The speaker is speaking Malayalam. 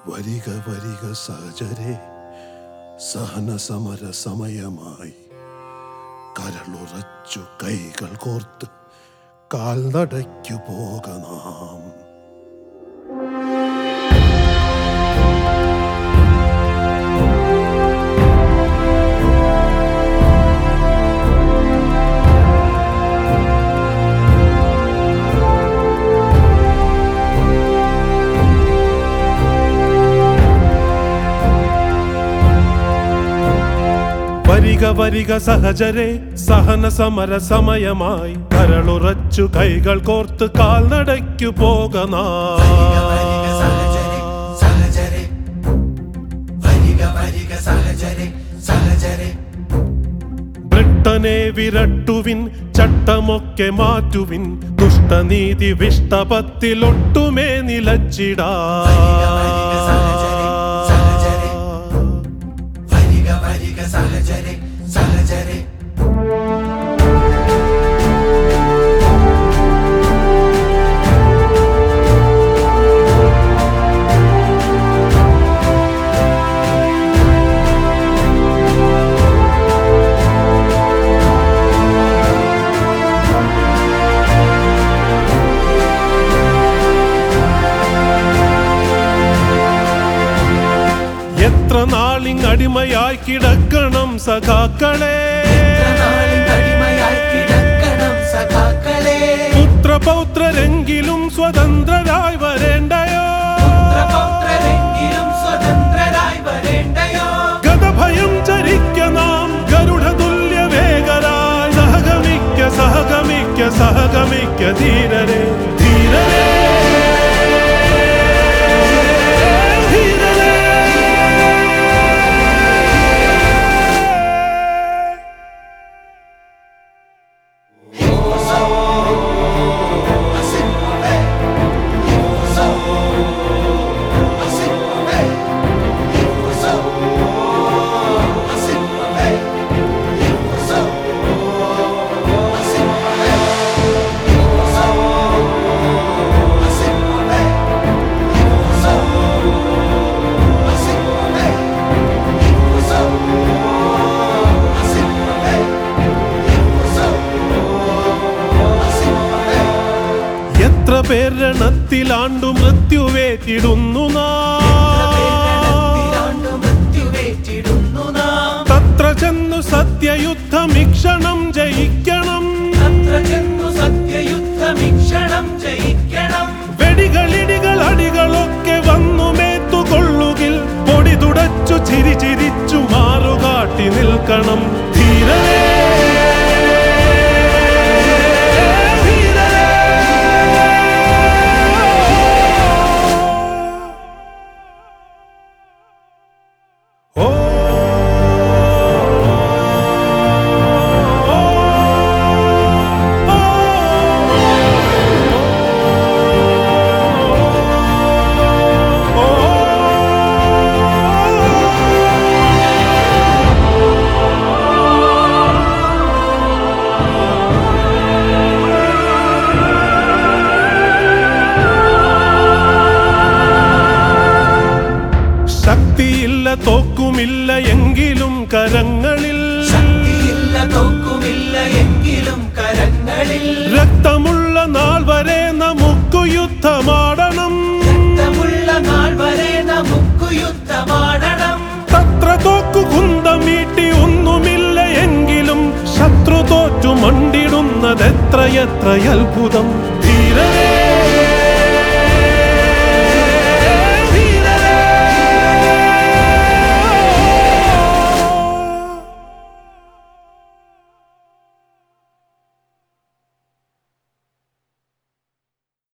വരിക വരിക സഹചരെ സഹന സമര സമയമായി കരളുറച്ചു കൈകൾ കോർത്ത് കാൽനടയ്ക്കു പോക നാം വരിക വരിക സഹചരെ സഹന സമര സമയമായി കരളുറച്ചു കൈകൾ കോർത്ത് കാൽനടയ്ക്കു പോക വരിക സഹചരെ സഹചരെ വരിക വരിക സഹചരെ സഹചരെ ബ്രിട്ടനെ വിരട്ടുവിൻ ചട്ടമൊക്കെ മാറ്റുവിൻ ദുഷ്ടനീതി വിഷ്ടപത്തിലൊട്ടുമേ നിലച്ചിടാ വരിക സഹചരെ, സഹചരെ. വരിക വരിക സഹചരെ സഹചരെ എത്ര നാളിങ് അടിമയായി കിടക്കണം സഖാക്കളെ നാളിൽ അടിമയായി കിടക്കണം സഖാക്കളെ പുത്രപൗത്രരെങ്കിലും സ്വതന്ത്രരായി വരേണ്ടയോ പുത്രപൗത്രരെങ്കിലും സ്വതന്ത്രരായി വരേണ്ടയോ ഗതഭയം ചരിക്ക നാം ഗരുഡതുല്യ വേഗരായി സഹഗമിക്ക സഹഗമിക്ക സഹഗമിക്ക ധീരരെ ധീരരെ ധീരരെ എത്ര പേർ രണത്തിലാണ്ടു മൃത്യുവേറ്റിടുന്നു നാം മൃത്യുവേറ്റിടുന്നു നാം തത്ര ചെന്നു സത്യയുദ്ധമിക്ഷണം ജയിക്കണം അത്ര ചെന്നു സത്യയുദ്ധമിക്ഷണം ജയിക്കണം വെടികളിടികൾ അടികളൊക്കെ വന്നു മേത്തുകൊള്ളുകിൽ പൊടി തുടച്ചു ചിരി ചിരിച്ചു മാറുകാട്ടി നിൽക്കണം ധീരരേ ഓ ശക്തിയില്ല തോക്കുമില്ല എങ്കിലും കരങ്ങളിൽ ശക്തിയില്ല തോക്കുമില്ല എങ്കിലും കരങ്ങളിൽ രക്തമുള്ള നാൾ വരെ നമുക്ക് യുദ്ധമാടണം രക്തമുള്ള നാൾ വരെ നമുക്ക് യുദ്ധമാടണം തത്ര തോക്കു കുന്തമീട്ടി ഒന്നുമില്ല എങ്കിലും ശത്രു തോറ്റു മണ്ടിടുന്നതെത്രയെത്ര അത്ഭുതം ധീരരേ